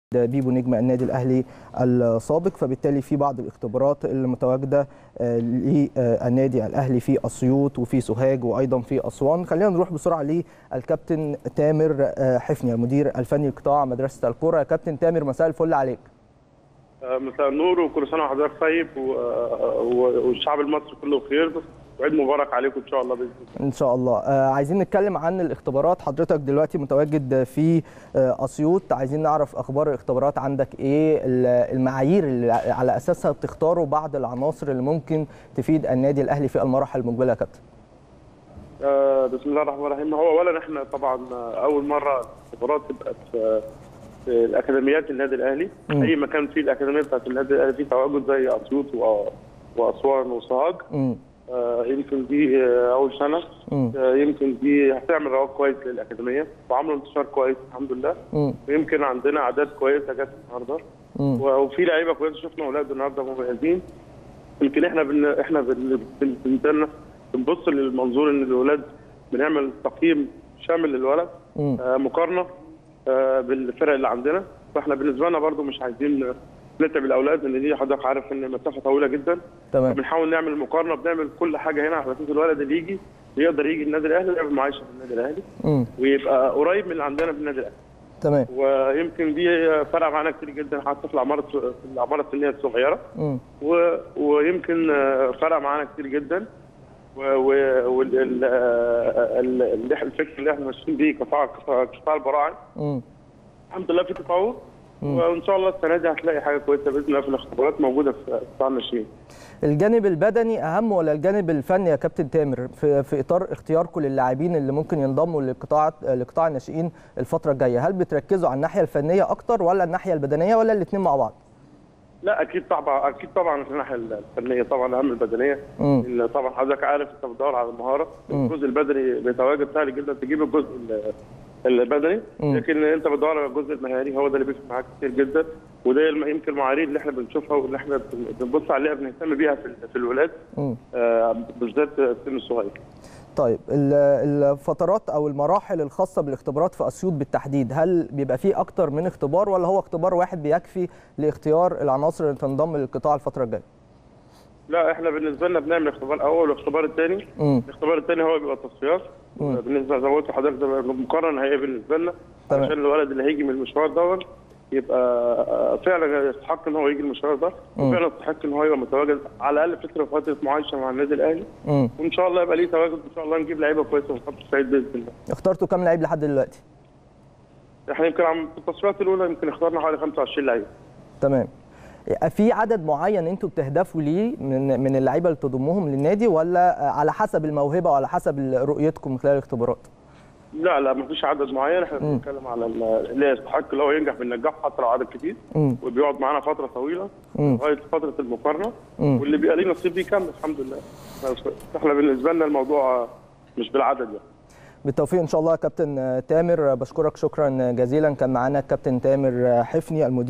بيبو نجم النادي الاهلي السابق فبالتالي في بعض الاختبارات المتواجده للنادي الاهلي في اسيوط وفي سوهاج وايضا في اسوان خلينا نروح بسرعه للكابتن تامر حفني المدير الفني لقطاع مدرسه الكره يا كابتن تامر مساء الفل عليك مساء النور وكل سنه وحضرتك طيب والشعب المصري كله بخير وعيد مبارك عليكم ان شاء الله باذن الله ان شاء الله آه عايزين نتكلم عن الاختبارات حضرتك دلوقتي متواجد في آه اسيوط عايزين نعرف اخبار الاختبارات عندك ايه المعايير اللي على اساسها بتختاروا بعض العناصر اللي ممكن تفيد النادي الاهلي في المراحل المقبله يا كابتن آه بسم الله الرحمن الرحيم هو اولا احنا طبعا اول مره الاختبارات تبقى في في الاكاديميات النادي الاهلي م. اي مكان فيه الاكاديميه بتاعت النادي الاهلي فيه تواجد زي اسيوط واسوان وسوهاج آه يمكن دي آه اول سنه آه يمكن دي هتعمل رواج كويس للاكاديميه وعملوا انتشار كويس الحمد لله م. ويمكن عندنا اعداد كويسه جت النهارده وفي لعيبه كويسه شفنا اولاد النهارده مميزين يمكن احنا بن احنا بالنسبه لنا بنبص للمنظور ان الاولاد بنعمل تقييم شامل للولد آه مقارنه آه بالفرق اللي عندنا فاحنا بالنسبه لنا برده مش عايزين نتعب الاولاد لان دي حضرتك عارف ان مسافه طويله جدا تمام بنحاول نعمل مقارنه بنعمل كل حاجه هنا على اساس الولد اللي يجي يقدر يجي النادي الاهلي ويعمل معايشه في النادي الاهلي م. ويبقى قريب من اللي عندنا في النادي الاهلي تمام ويمكن دي فرق معانا كتير جدا حتى في الاعمار في الاعمار السنيه الصغيره م. و... ويمكن فرق معانا كتير جدا والفكر اللي احنا ماشيين بيه قطاع قطاع البراعم الحمد لله في تطور وان شاء الله السنه دي هتلاقي حاجه كويسه باذن الله في الاختبارات موجوده في قطاع الناشئين. الجانب البدني اهم ولا الجانب الفني يا كابتن تامر في, في اطار اختياركم للاعبين اللي ممكن ينضموا لقطاع لقطاع الناشئين الفتره الجايه، هل بتركزوا على الناحيه الفنيه اكتر ولا الناحيه البدنيه ولا الاثنين مع بعض؟ لا اكيد طبعا اكيد طبعا الناحيه الفنيه طبعا اهم البدنيه لان طبعا حضرتك عارف انت بتدور على المهاره الجزء البدني بيتواجد سهل جدا تجيب الجزء البدني لكن انت بتدور على الجزء المهاري هو ده اللي بيفرق معاك كتير جدا وده يمكن المعايير اللي احنا بنشوفها واللي احنا بنبص عليها بنهتم بيها في, في الولاد آه بالذات السن الصغير. طيب الفترات او المراحل الخاصه بالاختبارات في اسيوط بالتحديد هل بيبقى فيه اكتر من اختبار ولا هو اختبار واحد بيكفي لاختيار العناصر اللي تنضم للقطاع الفتره الجايه؟ لا احنا بالنسبه لنا بنعمل اختبار اول واختبار الثاني الاختبار الثاني هو بيبقى تصفيات بالنسبه زي ما قلت لحضرتك ده مقارنه هي بالنسبه لنا عشان الولد اللي هيجي من المشوار دوت يبقى فعلا يستحق ان هو يجي المشوار ده وفعلا يستحق ان هو يبقى متواجد على الاقل فتره فتره معايشه مع النادي الاهلي وان شاء الله يبقى ليه تواجد ان شاء الله نجيب لعيبه كويسه ونحط السعيد باذن الله. اخترتوا كام لعيب لحد دلوقتي؟ احنا يمكن في التصفيات الاولى يمكن اخترنا حوالي 25 لعيب. تمام. في عدد معين انتوا بتهدفوا ليه من من اللعيبه اللي تضموهم للنادي ولا على حسب الموهبه وعلى حسب رؤيتكم خلال الاختبارات؟ لا لا ما فيش عدد معين احنا بنتكلم على اللي يستحق اللي هو ينجح بالنجاح حتى لو عدد كتير وبيقعد معانا فتره طويله لغايه فتره المقارنه واللي بيبقى ليه نصيب بيكمل الحمد لله احنا بالنسبه لنا الموضوع مش بالعدد يعني بالتوفيق ان شاء الله يا كابتن تامر بشكرك شكرا جزيلا كان معانا الكابتن تامر حفني المدير